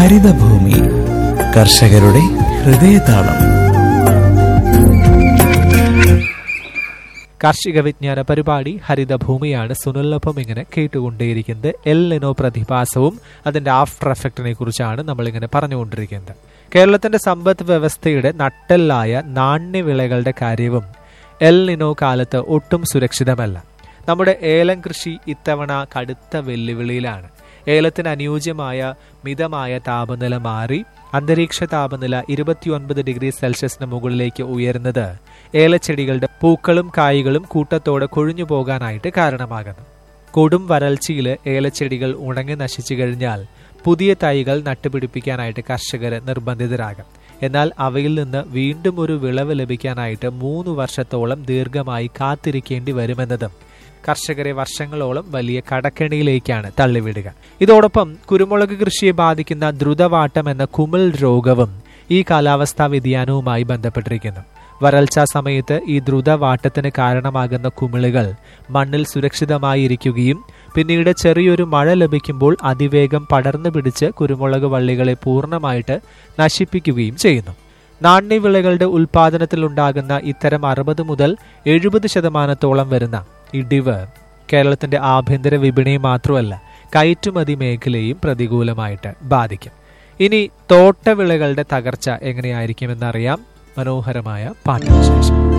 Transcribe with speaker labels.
Speaker 1: ഹരിതഭൂമി കർഷകരുടെ ഹൃദയതാളം
Speaker 2: കാർഷിക വിജ്ഞാന പരിപാടി ഹരിതഭൂമിയാണ് സുനിലിനൊപ്പം ഇങ്ങനെ കേട്ടുകൊണ്ടേയിരിക്കുന്നത് എൽ ലിനോ പ്രതിഭാസവും അതിന്റെ ആഫ്റ്റർ എഫക്റ്റിനെ കുറിച്ചാണ് നമ്മളിങ്ങനെ പറഞ്ഞുകൊണ്ടിരിക്കുന്നത് കേരളത്തിന്റെ സമ്പദ് വ്യവസ്ഥയുടെ നട്ടെല്ലായ നാണ്യവിളകളുടെ കാര്യവും എൽ നിനോ കാലത്ത് ഒട്ടും സുരക്ഷിതമല്ല നമ്മുടെ ഏലം കൃഷി ഇത്തവണ കടുത്ത വെല്ലുവിളിയിലാണ് ഏലത്തിന് അനുയോജ്യമായ മിതമായ താപനില മാറി അന്തരീക്ഷ താപനില ഇരുപത്തിയൊൻപത് ഡിഗ്രി സെൽഷ്യസിന് മുകളിലേക്ക് ഉയരുന്നത് ഏലച്ചെടികളുടെ പൂക്കളും കായ്കളും കൂട്ടത്തോടെ കൊഴിഞ്ഞു പോകാനായിട്ട് കാരണമാകുന്നു കൊടും വരൾച്ചയിൽ ഏലച്ചെടികൾ ഉണങ്ങി നശിച്ചു കഴിഞ്ഞാൽ പുതിയ തൈകൾ നട്ടുപിടിപ്പിക്കാനായിട്ട് കർഷകർ നിർബന്ധിതരാകും എന്നാൽ അവയിൽ നിന്ന് വീണ്ടും ഒരു വിളവ് ലഭിക്കാനായിട്ട് മൂന്ന് വർഷത്തോളം ദീർഘമായി കാത്തിരിക്കേണ്ടി വരുമെന്നതും കർഷകരെ വർഷങ്ങളോളം വലിയ കടക്കെണിയിലേക്കാണ് തള്ളിവിടുക ഇതോടൊപ്പം കുരുമുളക് കൃഷിയെ ബാധിക്കുന്ന ദ്രുതവാട്ടം എന്ന കുമിൾ രോഗവും ഈ കാലാവസ്ഥാ വ്യതിയാനവുമായി ബന്ധപ്പെട്ടിരിക്കുന്നു വരൾച്ചാ സമയത്ത് ഈ ദ്രുതവാട്ടത്തിന് കാരണമാകുന്ന കുമിളുകൾ മണ്ണിൽ സുരക്ഷിതമായിരിക്കുകയും പിന്നീട് ചെറിയൊരു മഴ ലഭിക്കുമ്പോൾ അതിവേഗം പടർന്നു പിടിച്ച് കുരുമുളക് വള്ളികളെ പൂർണ്ണമായിട്ട് നശിപ്പിക്കുകയും ചെയ്യുന്നു നാണ്യവിളകളുടെ ഉൽപാദനത്തിലുണ്ടാകുന്ന ഇത്തരം അറുപത് മുതൽ എഴുപത് ശതമാനത്തോളം വരുന്ന ഇടിവ് കേരളത്തിന്റെ ആഭ്യന്തര വിപണിയെ മാത്രമല്ല കയറ്റുമതി മേഖലയും പ്രതികൂലമായിട്ട് ബാധിക്കും ഇനി തോട്ടവിളകളുടെ തകർച്ച എങ്ങനെയായിരിക്കുമെന്നറിയാം മനോഹരമായ പാട്ടിന് ശേഷം